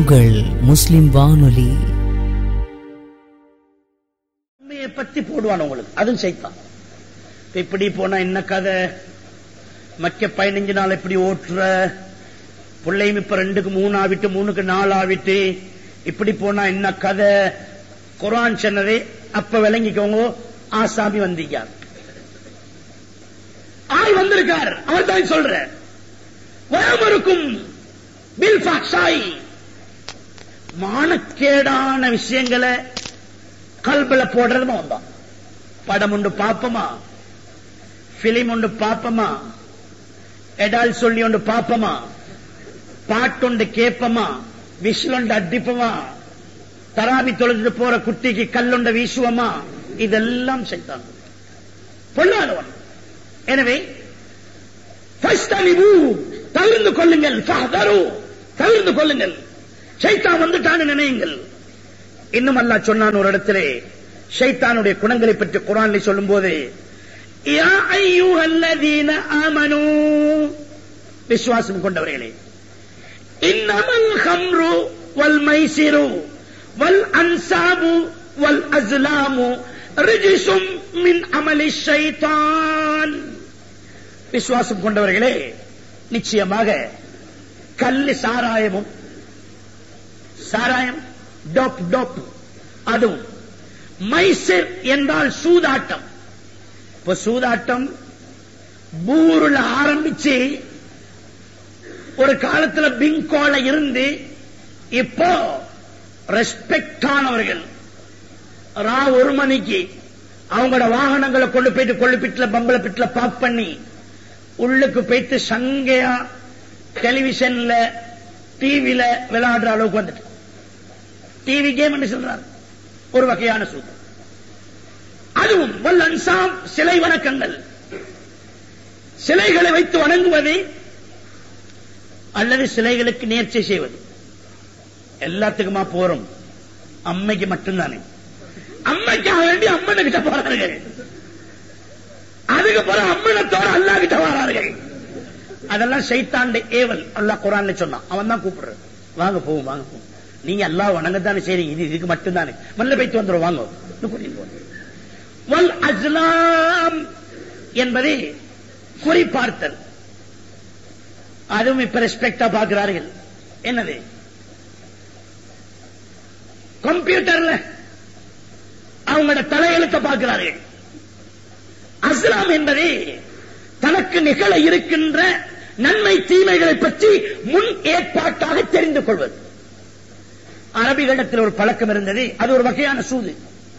உங்கள் முஸ்லிம் வானொலி உண்மையை பத்தி போடுவான் உங்களுக்கு அதுவும் சைத்தான் இப்ப இப்படி போனா என்ன கதை மக்க பதினஞ்சு நாள் எப்படி ஓட்டுற பிள்ளையும் இப்ப ரெண்டுக்கு மூணு ஆவிட்டு மூணுக்கு நாலு ஆவிட்டு இப்படி போனா என்ன கதை குரான் சொன்னதே அப்ப விளங்கிக்கோங்க ஆசாமி வந்தீங்க ஆள் வந்திருக்கார் அவர் தான் சொல்ற வயமருக்கும் பில் ஃபாக்ஷாய் மானக்கேடான விஷயங்களை கல்பில போடுறது வந்தான் படம் உண்டு பாப்பமா பிலிம் உண்டு பாப்பமா எடால் சொல்லி உண்டு பாப்பமா பாட்டுண்டு கேப்பமா விசிலுண்டு அடிப்பமா தராபி தொழுது போற குட்டிக்கு கல்லுண்ட வீசுவமா இதெல்லாம் செய்தான் பொல்லாதவன் எனவே ஃபஸ்தனிபு, தவிர்ந்து கொள்ளுங்கள் ஃபஹ்தரு, தவிர்ந்து கொள்ளுங்கள் ஷைத்தான் வந்துட்டான்னு நினையுங்கள் இன்னும் அல்லாஹ் சொன்னான் ஒரு இடத்திலே ஷைத்தானுடைய குணங்களை பற்றி குரான்ல சொல்லும் போது யா அய்யுஹல்லதீன ஆமனூ விசுவாசம் கொண்டவர்களே இன்னமல் ஹம்ரு வல் மைசிரு வல் அன்சாபு வல் அஸ்லாமு ரிஜிசும் மின் அமலி ஷைத்தான் விசுவாசம் கொண்டவர்களே நிச்சயமாக கல்லு சாராயமும் சாராயம் டோப் டோப் அதுவும் மைசர் என்றால் சூதாட்டம் இப்ப சூதாட்டம் பூருல ஆரம்பிச்சு ஒரு காலத்துல பிங்கோல இருந்து இப்போ ரெஸ்பெக்ட் ஆனவர்கள் ரா ஒரு மணிக்கு அவங்களோட வாகனங்களை கொண்டு போயிட்டு கொள்ளுப்பிட்டுல பம்பள பிட்டுல பாக் பண்ணி உள்ளுக்கு போயிட்டு சங்கையா டெலிவிஷன்ல டிவில விளையாடுற அளவுக்கு வந்துட்டு டிவி கேம் என்று சொல்றார் ஒரு வகையான சூது அதுவும் வல் அன்சாம் சிலை வணக்கங்கள் சிலைகளை வைத்து வணங்குவது அல்லது சிலைகளுக்கு நேர்ச்சை செய்வது எல்லாத்துக்குமா போறோம் அம்மைக்கு மட்டும்தானே அம்மைக்காக வேண்டி அம்மனை கிட்ட போறார்கள் அதுக்கு பிறகு அம்மனத்தோட அல்லா கிட்ட வரார்கள் அதெல்லாம் சைத்தாண்ட ஏவல் அல்லாஹ் குரான்ல சொன்னான் அவன் தான் கூப்பிடுறது வாங்க போவோம் வாங்க போவோம் நீங்க அல்லாஹ் வணங்கத்தானே சரி இது இதுக்கு மட்டும்தானே மல்ல போய்த்து வந்துடும் வாங்க இன்னும் கூட்டிட்டு போங்க. வல் அஸ்லாம் என்பது குறிப்பார்த்தல் அதுவும் இப்ப ரெஸ்பெக்டா பார்க்கிறார்கள் என்னது கம்ப்யூட்டர்ல அவங்களோட தலையெழுத்த பார்க்கிறார்கள் அஸ்லாம் என்பது தனக்கு நிகழ இருக்கின்ற நன்மை தீமைகளை பற்றி முன் ஏற்பாட்டாக தெரிந்து கொள்வது அரபிகளிடத்தில் ஒரு பழக்கம் இருந்தது அது ஒரு வகையான சூது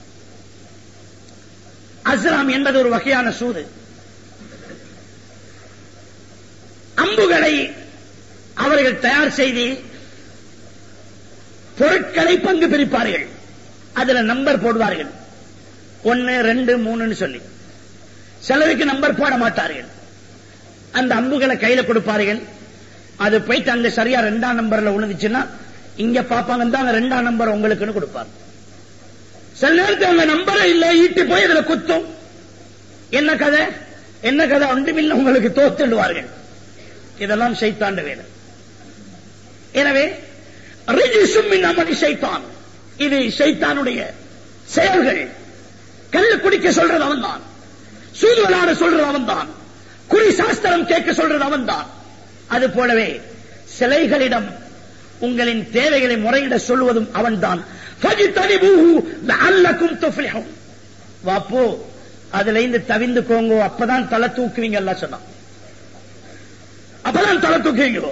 அஸ்லாம் என்பது ஒரு வகையான சூது அம்புகளை அவர்கள் தயார் செய்து பொருட்களை பங்கு பிரிப்பார்கள் அதுல நம்பர் போடுவார்கள் ஒன்னு ரெண்டு மூணுன்னு சொல்லி சிலருக்கு நம்பர் போட மாட்டார்கள் அந்த அம்புகளை கையில கொடுப்பார்கள் அது போயிட்டு அங்க சரியா ரெண்டாம் நம்பர்ல விழுந்துச்சுன்னா இங்க பாப்பாங்க தான் அந்த ரெண்டாம் நம்பர் உங்களுக்குன்னு கொடுப்பார் சில நேரத்தில் அந்த நம்பரை இல்ல ஈட்டி போய் இதுல குத்தும் என்ன கதை என்ன கதை ஒன்றுமில்ல உங்களுக்கு தோத்துடுவார்கள் இதெல்லாம் சைத்தாண்ட வேலை எனவே ரிஜிசும் அமதி சைத்தான் இது சைத்தானுடைய செயல்கள் கல்லு குடிக்க சொல்றது அவன் தான் சூது விளையாட சொல்றது அவன் தான் குறி சாஸ்திரம் கேட்க சொல்றது அவன் தான் அது போலவே சிலைகளிடம் உங்களின் தேவைகளை முறையிட சொல்வதும் அவன் தான் வாப்போ அதுல இருந்து தவிந்துக்கோங்க அப்பதான் தலை தூக்குவீங்க எல்லாம் சொன்னான் அப்பதான் தலை தூக்குவீங்க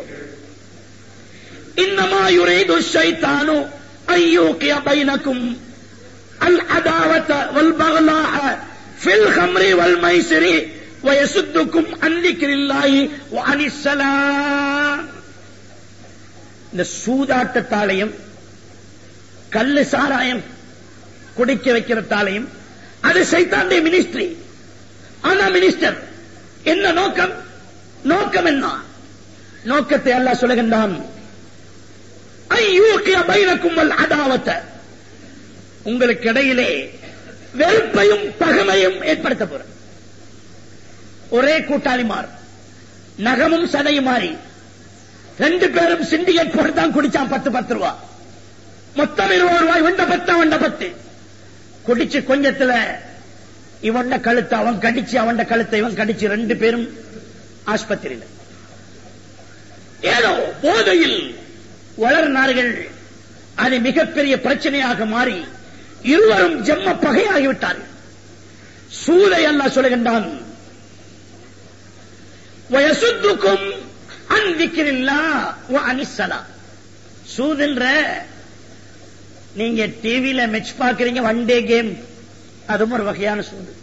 இன்னமா யுரீது ஷைத்தானு ஐயூகிய பைனக்கும் அல் அதாவத வல் பகலாஹ ஃபில் ஹம்ரி வல் மைசிரி வயசுத்துக்கும் அன்னிக்கிரில்லாஹி வஅனிஸ்ஸலாம் இந்த சூதாட்டத்தாலையும் கல்லு சாராயம் குடிக்க வைக்கிறதாலையும் அது சைத்தாண்டிய மினிஸ்ட்ரி ஆனா மினிஸ்டர் என்ன நோக்கம் நோக்கம் என்ன நோக்கத்தை அல்லாஹ் சொல்லுகின்றான் ஐயூக்கிய பைனக்கும் வல் அதாவத்தை உங்களுக்கு இடையிலே வெறுப்பையும் பகமையும் ஏற்படுத்த போற ஒரே கூட்டாளி மாறு நகமும் சதையும் மாறி ரெண்டு பேரும் சிண்டிகேட் போட்டு தான் குடிச்சான் பத்து பத்து ரூபா மொத்தம் இருபது ரூபாய் இவண்ட பத்து அவண்ட பத்து குடிச்சு கொஞ்சத்துல இவண்ட கழுத்தை அவன் கடிச்சு அவண்ட கழுத்தை இவன் கடிச்சு ரெண்டு பேரும் ஆஸ்பத்திரியில் ஏதோ போதையில் வளர்னார்கள் அது மிகப்பெரிய பிரச்சனையாக மாறி இருவரும் ஜெம்ம பகையாகிவிட்டார்கள் சூதை அல்லா சொல்லுகின்றான் வயசுத்துக்கும் அன்பிக்கிறில்லா அனிசலா சூதுன்ற நீங்க டிவியில மெச் பாக்குறீங்க ஒன் டே கேம் அதுவும் ஒரு வகையான சூது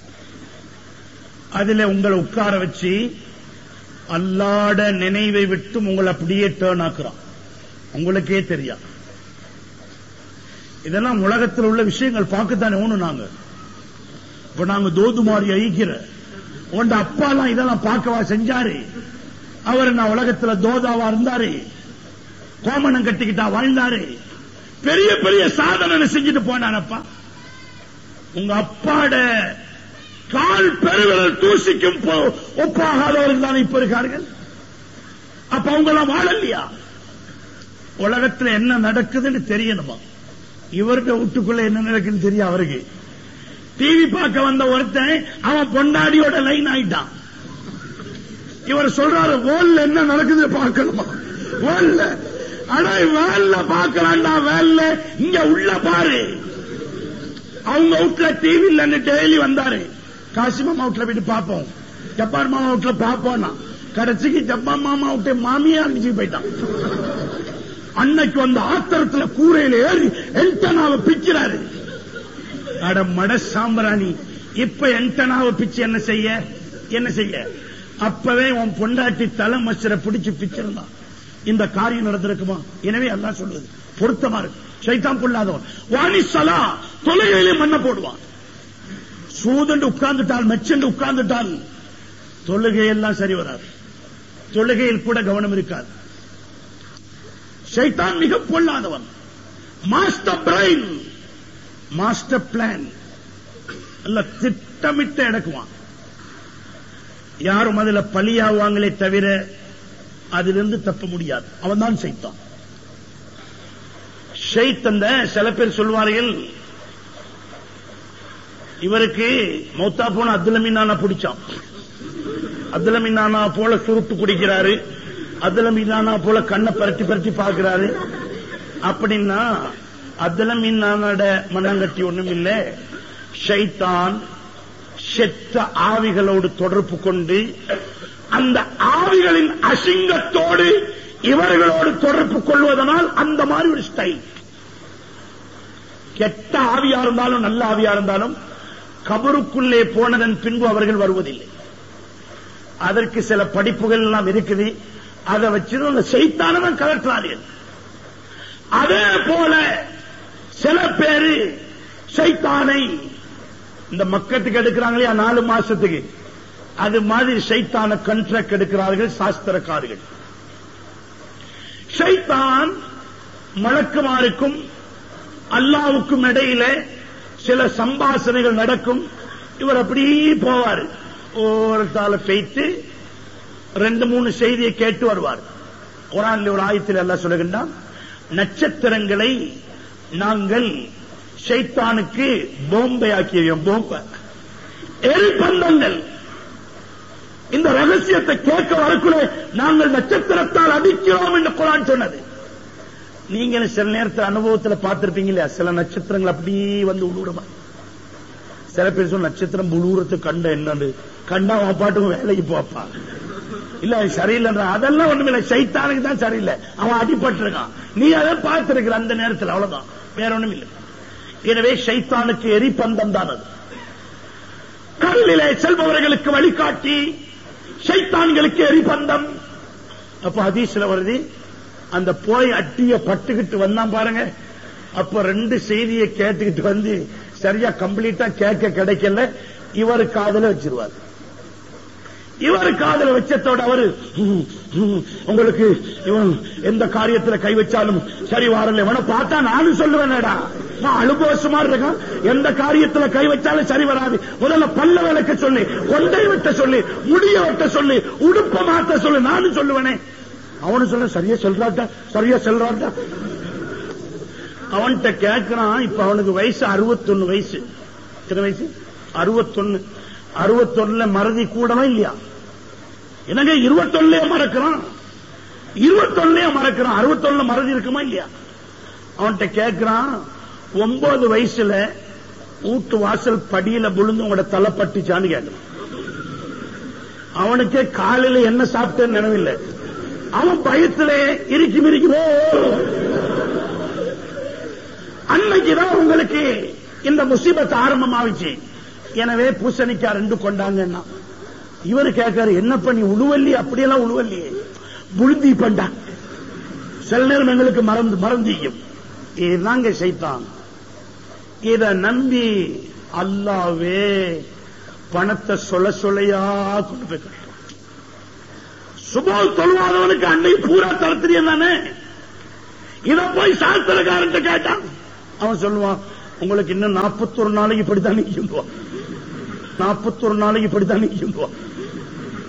அதுல உங்களை உட்கார வச்சு அல்லாட நினைவை விட்டு உங்களை அப்படியே டேர்ன் ஆக்குறான் உங்களுக்கே தெரியா இதெல்லாம் உலகத்தில் உள்ள விஷயங்கள் பார்க்கத்தானே ஒண்ணு நாங்க இப்ப நாங்க தோதுமாரி ஐக்கிற உண்ட அப்பாலாம் இதெல்லாம் பார்க்கவா செஞ்சாரு அவர் நான் உலகத்துல தோதாவா இருந்தாரு கோமணம் கட்டிக்கிட்டா வாழ்ந்தாரு பெரிய பெரிய சாதனை செஞ்சுட்டு போனானப்பா உங்க அப்பாட கால் பெருவிரல் தூசிக்கும் போ- ஒப்பாகாதவர்கள் தான் இப்ப இருக்கார்கள் அப்ப அவங்க எல்லாம் வாழலையா உலகத்துல என்ன நடக்குதுன்னு தெரியணுமா இவருடைய வீட்டுக்குள்ள என்ன நடக்குன்னு தெரியும் அவருக்கு டிவி பார்க்க வந்த ஒருத்தன் அவன் பொண்டாடியோட லைன் ஆயிட்டான் இவர் சொல்றாரு வேல்ல என்ன நடக்குது பார்க்கணுமா வேல்ல அட வேல்ல பார்க்கலாம்டா வேல்ல இங்க உள்ள பாரு அவங்க வீட்டுல டிவி இல்லன்னு டெய்லி வந்தாரு காசிமா வீட்டுல போயிட்டு பார்ப்போம் ஜப்பான் மாமா வீட்டுல பார்ப்போம்னா கடைசிக்கு ஜப்பான் மாமா விட்டு மாமியா அனுப்பிச்சு போயிட்டான் அன்னைக்கு வந்த ஆத்திரத்துல கூரையில ஏறி என்டனாவை பிக்கிறாரு அட மட சாம்பிராணி இப்ப என்டனாவை பிச்சு என்ன செய்ய என்ன செய்ய அப்பவே உன் பொண்டாட்டி தலை மச்சரை பிடிச்சு பிச்சிருந்தான் இந்த காரியம் நடந்திருக்குமா எனவே எல்லாம் சொல்லுது பொருத்தமா இருக்கு சைத்தான் கொள்ளாதவன் வாணிசலா தொலைகளிலே மண்ண போடுவான் சூதண்டு உட்கார்ந்துட்டால் மெச்சண்டு உட்கார்ந்துட்டால் தொழுகையெல்லாம் சரி வராது தொழுகையில் கூட கவனம் இருக்காது சைத்தான் மிக பொல்லாதவன் மாஸ்டர் பிரைன் மாஸ்டர் பிளான் அல்ல திட்டமிட்டு எடுக்குவான் யாரும் அதுல பலியாவாங்களே தவிர அதிலிருந்து தப்ப முடியாது அவன் தான் செய்தான் ஷெய்தந்த சில பேர் சொல்வார்கள் இவருக்கு மௌத்தா போன அப்துல்லமீனானா பிடிச்சான் அப்துல்லமீனானா போல சுருட்டு குடிக்கிறாரு அப்துல்லமீனானா போல கண்ணை பரட்டி பரட்டி பார்க்கிறாரு அப்படின்னா அப்துல்லமீனானோட மண்ணங்கட்டி ஒண்ணும் இல்ல ஷைத்தான் செத்த ஆவிகளோடு தொடர்பு கொண்டு அந்த ஆவிகளின் அசிங்கத்தோடு இவர்களோடு தொடர்பு கொள்வதனால் அந்த மாதிரி ஒரு ஸ்டைல் கெட்ட ஆவியா இருந்தாலும் நல்ல ஆவியா இருந்தாலும் கபருக்குள்ளே போனதன் பின்பு அவர்கள் வருவதில்லை அதற்கு சில படிப்புகள் எல்லாம் இருக்குது அதை வச்சு அந்த செய்தானவன் கலற்றார்கள் அதே போல சில பேரு சைத்தானை இந்த மக்கத்துக்கு எடுக்கிறாங்களே நாலு மாசத்துக்கு அது மாதிரி சைத்தான கண்ட்ராக்ட் எடுக்கிறார்கள் சாஸ்திரக்காரர்கள் ஷைத்தான் மலக்குமாருக்கும் அல்லாவுக்கும் இடையில சில சம்பாசனைகள் நடக்கும் இவர் அப்படியே போவார் ஒருத்தால பெய்த்து ரெண்டு மூணு செய்தியை கேட்டு வருவார் குரான்ல ஒரு ஆயத்தில் எல்லாம் சொல்லுகின்றான் நட்சத்திரங்களை நாங்கள் ஷைத்தானுக்கு போம்பை ஆக்கியோம் போம்ப எரிபந்தங்கள் இந்த ரகசியத்தை கேட்க வரக்குள்ள நாங்கள் நட்சத்திரத்தால் அடிக்கிறோம் என்று குரான் சொன்னது நீங்க சில நேரத்தில் அனுபவத்துல பார்த்திருப்பீங்க இல்லையா சில நட்சத்திரங்கள் அப்படியே வந்து உழுவுறமா சில பேர் சொல்ல நட்சத்திரம் உழுவுறது கண்ட என்னன்னு கண்டா அவன் பாட்டுக்கும் வேலைக்கு போப்பா இல்ல அது சரியில்லைன்ற அதெல்லாம் ஒண்ணுமில்ல சைத்தானுக்கு தான் சரியில்லை அவன் அடிபட்டிருக்கான் நீ அதை பார்த்திருக்கிற அந்த நேரத்தில் அவ்வளவுதான் வேற ஒண்ணும் இல்லை எனவே சைத்தானுக்கு எரிபந்தம் தான் அது கடலிலே செல்பவர்களுக்கு வழிகாட்டி சைத்தான்களுக்கு எரிபந்தம் அப்ப ஹதீஸ்ல வருது அந்த போய் அட்டிய பட்டுக்கிட்டு வந்தான் பாருங்க அப்ப ரெண்டு செய்தியை கேட்டுக்கிட்டு வந்து சரியா கம்ப்ளீட்டா கேட்க கிடைக்கல இவர் காதல வச்சிருவார் இவர் காதல வச்சத்தோட அவரு "ஹம், ஹம், உங்களுக்கு இவன் எந்த காரியத்துல கை வச்சாலும் சரி வாரல இவனை பார்த்தா நானும் சொல்லுவேனேடா நான் அனுபவசமா இருக்கான் எந்த காரியத்துல கை வச்சாலும் சரி வராது முதல்ல பல்ல விளக்க சொல்லி கொண்டை வெட்ட சொல்லி முடிய வெட்ட சொல்லி உடுப்ப மாத்த சொல்லி நானும் சொல்லுவேனே அவனு சொல்ல சரியா சொல்றாட்டா சரியா சொல்றாட்டா அவன்கிட்ட கேட்கிறான் இப்ப அவனுக்கு வயசு 61 வயசு எத்தனை வயசு 61 61 மறதி கூடவா இல்லையா என்னங்க 21 மறக்கிறான் 21 மறக்கிறான் 61 மறதி இருக்குமா இல்லையா அவன்கிட்ட கேட்கிறான் ஒன்பது வயசுல வீட்டு வாசல் படியில விழுந்து உங்களோட தலை பட்டுச்சான்னு கேட்கிறான் அவனுக்கே காலையில என்ன சாப்பிட்டேன்னு நினைவில்லை அவன் பயத்துல இறுக்கி மிரிக்குமோ அன்னைக்குதான் உங்களுக்கு இந்த முசீபத் ஆரம்பமாவிச்சு எனவே பூசணிக்காய் ரெண்டு கொண்டாங்கன்னா இவரு கேட்காரு என்னப்பா நீ உழுவல்லி அப்படியெல்லாம் உழுவல்லியே புழுந்தி பண்டா சில நேரம் எங்களுக்கு மறந்து மறந்தியும் இதுதாங்க சைத்தான் இத நம்பி அல்லாவே பணத்தை சொல சொலையா கொண்டு போய் கட்டுறான். சுபோல் தொழுவாதவனுக்கு அன்னை பூரா தரத்திரியம் தானே இத போய் சாஸ்திரக்காரன் கேட்டான் அவன் சொல்லுவான் உங்களுக்கு இன்னும் நாற்பத்தொரு நாளைக்கு இப்படித்தான் நிற்கும் நாற்பத்தொரு நாளைக்கு இப்படித்தான் நிற்கும்